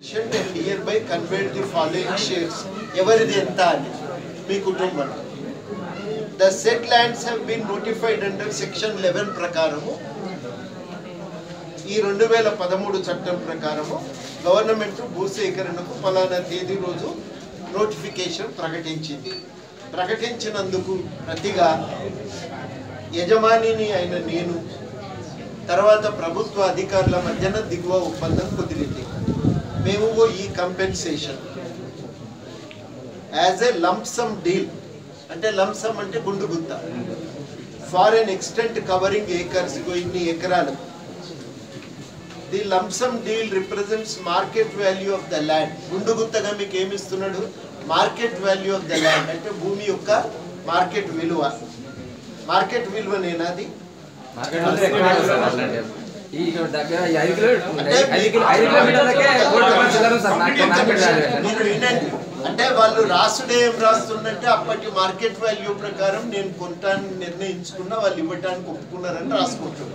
and hereby conveyed the following shares ఎవరిది ఎంత అని మీ కుటుంబం the said lands have been notified under section eleven ప్రకారము ఈ రెండు వేల పదమూడు చట్టం ప్రకారము గవర్నమెంట్ భూసేకరణకు ఫలానా తేదీ రోజు నోటిఫికేషన్ ప్రకటించింది ప్రకటించినందుకు ప్రతిగా యజమానిని అయిన నేను తర్వాత ప్రభుత్వ అధికారుల మధ్యన దిగువ ఒప్పందం కుదిరింది మేము ఈ compensation as a lump sum deal అంటే లంప్సమ్ అంటే గుండు గుత్త for an extent covering acres ఇన్ని ఎకరాలు the lump sum deal represents market value of the land గుండు గుత్తగా మీకు ఏమి ఇస్తున్నాడు market value of the land అంటే భూమి యొక్క మార్కెట్ విలువ మార్కెట్ విలువ నేనాది మార్కెట్ లో ఎక్కడ ఉంది సార్ అట్లాంటి? ఈ దగ్గర ఈ ఐదు కిలో అంటే ఐదు కిలో ఐదు కిలోమీటర్లకే కోటి రూపాయలు చిల్లర సార్ మార్కెట్ మార్కెట్ వాల్యూ మీరు వినండి అంటే వాళ్ళు రాసుడే ఏం రాస్తుందంటే అప్పటి మార్కెట్ వాల్యూ ప్రకారం నేను కొంటాను నిర్ణయించుకున్నా వాళ్ళు ఇవ్వటానికి ఒప్పుకున్నారని రాసుకుంటున్నారు